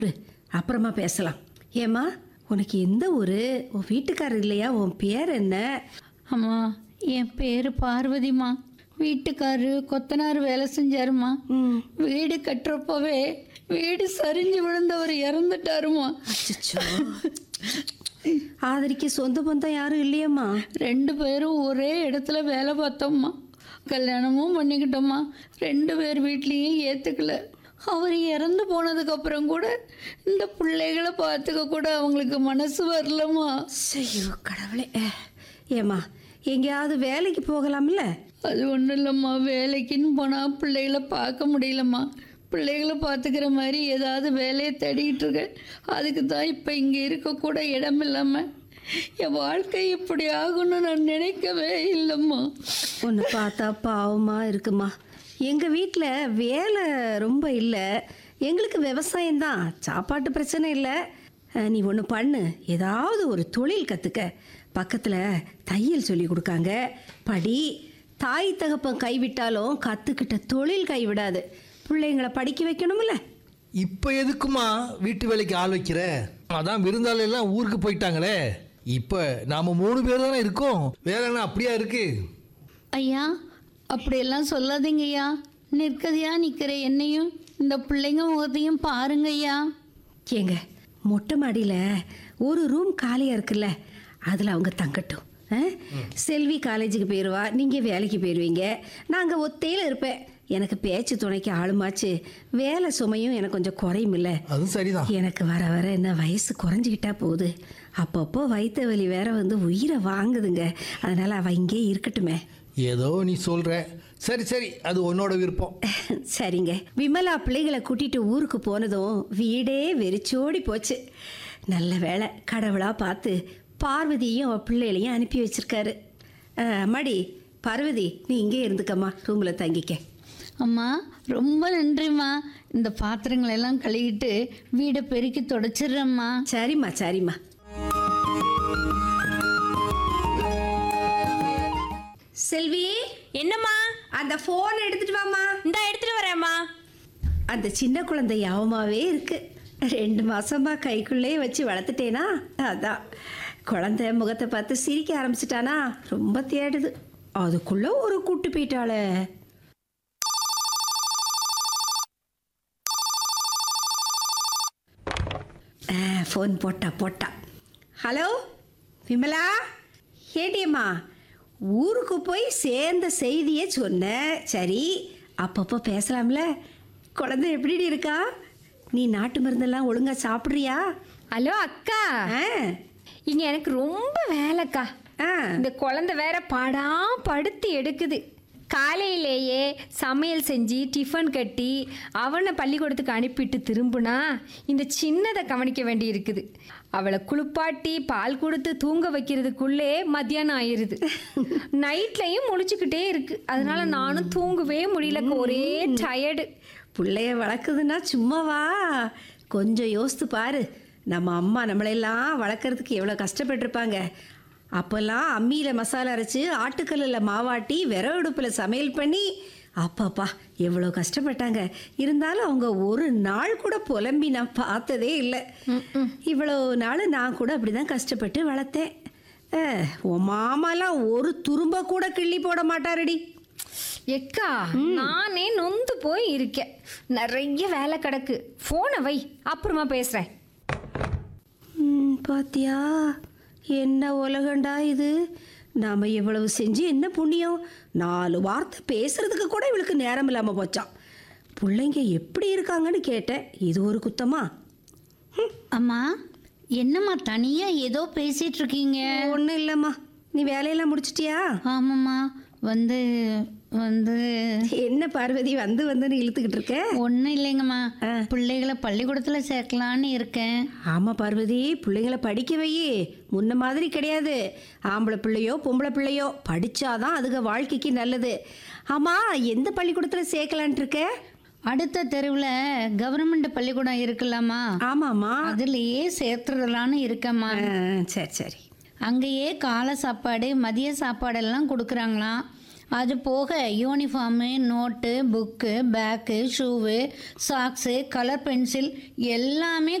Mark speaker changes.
Speaker 1: இரு, அப்புறமா பேசலாம் ஏம்மா உனக்கு எந்த ஊரு உன் வீட்டுக்காரர் இல்லையா உன் பேர் என்ன
Speaker 2: அம்மா என் பேர் பார்வதிம்மா வீட்டுக்காரரு கொத்தனார் வேலை செஞ்சாருமா
Speaker 1: ம்
Speaker 2: வீடு கட்டுறப்பவே வீடு சரிஞ்சு விழுந்தவர் இறந்துட்டாருமா
Speaker 1: அச்சச்சோ ஆதரிக்க சொந்த பந்தம் யாரும் இல்லையம்மா
Speaker 2: ரெண்டு பேரும் ஒரே இடத்துல வேலை பார்த்தோம்மா கல்யாணமும் பண்ணிக்கிட்டோம்மா ரெண்டு பேர் வீட்லேயும் ஏற்றுக்கல அவர் இறந்து போனதுக்கு அப்புறம் கூட இந்த பிள்ளைகளை பார்த்துக்க கூட அவங்களுக்கு மனசு வரலம்மா
Speaker 1: ஐயோ கடவுளே ஏம்மா எங்கேயாவது வேலைக்கு போகலாம்ல
Speaker 2: அது ஒன்றும் இல்லைம்மா வேலைக்குன்னு போனால் பிள்ளைகளை பார்க்க முடியலம்மா பிள்ளைகளை பார்த்துக்கிற மாதிரி ஏதாவது வேலையை தேடிக்கிட்டு இருக்கேன் அதுக்கு தான் இப்போ இங்கே இருக்கக்கூட இடம் இல்லாமல் என் வாழ்க்கை இப்படி ஆகும்னு நான் நினைக்கவே இல்லைம்மா
Speaker 1: உன்னை பார்த்தா பாவமா இருக்குமா எங்கள் வீட்டில் வேலை ரொம்ப இல்லை எங்களுக்கு விவசாயம் தான் சாப்பாட்டு பிரச்சனை இல்லை அஹ், நீ ஒன்று பண்ணு ஏதாவது ஒரு தொழில் கற்றுக்க பக்கத்தில் தையல் சொல்லி கொடுக்காங்க படி தாய் தகப்பன் கைவிட்டாலும் கற்றுக்கிட்ட தொழில் கைவிடாது பிள்ளைங்களை படிக்க வைக்கணும்ல
Speaker 3: இப்போ எதுக்குமா வீட்டு வேலைக்கு ஆள் வைக்கிற அதான் விருந்தாளி எல்லாம் ஊருக்கு போயிட்டாங்களே இப்போ நாம மூணு பேர் தானே இருக்கோம் வேலை என்ன அப்படியா இருக்கு
Speaker 2: ஐயா அப்படியெல்லாம் சொல்லாதீங்க ஐயா நிற்கதையா நிற்கிற என்னையும் இந்த பிள்ளைங்க முகத்தையும் பாருங்க ஐயா
Speaker 1: ஏங்க மொட்டை மாடியில் ஒரு ரூம் காலியாக இருக்குல்ல அதில் அவங்க தங்கட்டும் ஆ? செல்வி காலேஜுக்கு போயிடுவா நீங்கள் வேலைக்கு போயிடுவீங்க நாங்கள் ஒத்தையில் இருப்பேன் எனக்கு பேச்சு துணைக்கு ஆளுமாச்சு வேலை சுமையும் எனக்கு கொஞ்சம் குறையும் இல்லை
Speaker 3: அதுவும் சரிதான்
Speaker 1: எனக்கு வர வர என்ன வயசு குறைஞ்சிக்கிட்டா போகுது அப்பப்போ வயிற்று வலி வேற வந்து உயிரை வாங்குதுங்க அதனால் அவள் இங்கே இருக்கட்டுமே
Speaker 3: ஏதோ நீ சொல்ற சரி சரி அது உன்னோட விருப்பம்
Speaker 1: சரிங்க விமலா பிள்ளைகளை கூட்டிட்டு ஊருக்கு போனதும் வீடே வெறிச்சோடி போச்சு நல்ல வேளை கடவுளா பார்த்து பார்வதியும் அவ பிள்ளைகளையும் அனுப்பி வச்சிருக்காரு அஹ், அம்மாடி பார்வதி நீ இங்கே இருந்துக்கம்மா ரூமில் தங்கிக்க
Speaker 2: அம்மா ரொம்ப நன்றிம்மா இந்த பாத்திரங்களை எல்லாம் கழுவிட்டு வீடை பெருக்கி தொடச்சிடுறேம்மா
Speaker 1: சரிம்மா சரிம்மா செல்வி
Speaker 4: என்னம்மா
Speaker 1: அந்த ஃபோன் எடுத்துட்டு வாம்மா
Speaker 4: இந்த எடுத்துட்டு வரேம்மா
Speaker 1: அந்த சின்ன குழந்தை யாவமாவே இருக்கு ரெண்டு மாசமா கைக்குள்ளே வச்சு வளர்த்துட்டேனா அதான் குழந்தை முகத்தை பார்த்து சிரிக்க ஆரம்பிச்சிட்டானா ரொம்ப தேடுது அதுக்குள்ள ஒரு கூட்டு போயிட்டாளே ஃபோன் போட்டா போட்டா ஹலோ விமலா ஏடியம்மா ஊருக்கு போய் சேர்ந்த செய்தியை சொன்னேன் சரி அப்பப்போ பேசலாம்ல குழந்தை எப்படி இருக்கா நீ நாட்டு மருந்தெல்லாம் ஒழுங்கா சாப்பிட்றியா
Speaker 4: ஹலோ அக்கா
Speaker 1: ஆ
Speaker 4: இங்க எனக்கு ரொம்ப வேலைக்கா
Speaker 1: ஆ
Speaker 4: இந்த குழந்தை வேற பாடா படுத்து எடுக்குது காலையிலேயே சமையல் செஞ்சு டிஃபன் கட்டி அவனை பள்ளிக்கூடத்துக்கு அனுப்பிட்டு திரும்புனா இந்த சின்னதை கவனிக்க வேண்டி இருக்குது அவளை குளிப்பாட்டி பால் கொடுத்து தூங்க வைக்கிறதுக்குள்ளே மத்தியானம் ஆயிருது நைட்லையும் முழிச்சுக்கிட்டே இருக்கு அதனால நானும் தூங்கவே முடியல ஒரே டயர்டு
Speaker 1: பிள்ளைய வளர்க்குதுன்னா சும்மாவா கொஞ்சம் யோசித்து பாரு நம்ம அம்மா நம்மளையெல்லாம் வளர்க்குறதுக்கு எவ்வளோ கஷ்டப்பட்டிருப்பாங்க அப்போல்லாம் அம்மியில் மசாலா அரைச்சி ஆட்டுக்கல்லில் மாவாட்டி விறகு அடுப்பில் சமையல் பண்ணி அப்பாப்பா எவ்வளோ கஷ்டப்பட்டாங்க இருந்தாலும் அவங்க ஒரு நாள் கூட புலம்பி நான் பார்த்ததே இல்லை இவ்வளோ நாள் நான் கூட அப்படி தான் கஷ்டப்பட்டு வளர்த்தேன் அஹ், உன் மாமாலாம் ஒரு துரும்ப கூட கிள்ளி போட மாட்டாரடி
Speaker 4: எக்கா நானே நொந்து போய் இருக்கேன் நிறைய வேலை கிடக்கு போனை வை அப்புறமா பேசுறேன்
Speaker 1: ம், பாத்தியா என்ன உலகண்டா இது நாம இவ்வளவு செஞ்சு என்ன புண்ணியம் நாலு வார்த்தை பேசுறதுக்கு கூட இவளுக்கு நேரம் இல்லாம போச்சான் பிள்ளைங்க எப்படி இருக்காங்கன்னு கேட்டேன் இது ஒரு குத்தமா
Speaker 2: அம்மா என்னம்மா தனியா ஏதோ பேசிட்டு இருக்கீங்க
Speaker 1: ஒன்றும் இல்லைம்மா நீ வேலையெல்லாம் முடிச்சிட்டியா
Speaker 2: ஆமாம்மா வந்து வந்து
Speaker 1: என்ன பார்வதி வந்து வந்துன்னு இழுத்துக்கிட்டு இருக்க
Speaker 2: ஒன்றும் இல்லைங்கம்மா பிள்ளைகளை பள்ளிக்கூடத்தில் சேர்க்கலான்னு இருக்கேன்
Speaker 1: ஆமாம் பார்வதி பிள்ளைங்கள படிக்க வை முன்ன மாதிரி கிடையாது ஆம்பளை பிள்ளையோ பொம்பளை பிள்ளையோ படிச்சாதான் அதுக வாழ்க்கைக்கு நல்லது ஆமாம் எந்த பள்ளிக்கூடத்தில் சேர்க்கலான்ட்டு இருக்க
Speaker 2: அடுத்த தெருவில் கவர்மெண்ட் பள்ளிக்கூடம் இருக்குல்லம்மா
Speaker 1: ஆமாம்மா
Speaker 2: அதுலேயே சேர்த்துடலான்னு இருக்கேம்மா
Speaker 1: ஆ, சரி சரி
Speaker 2: அங்கேயே காலை சாப்பாடு மதிய சாப்பாடெல்லாம் கொடுக்குறாங்களாம்
Speaker 5: அது போக uniform note book bag shoe socks colour pencil எல்லாமே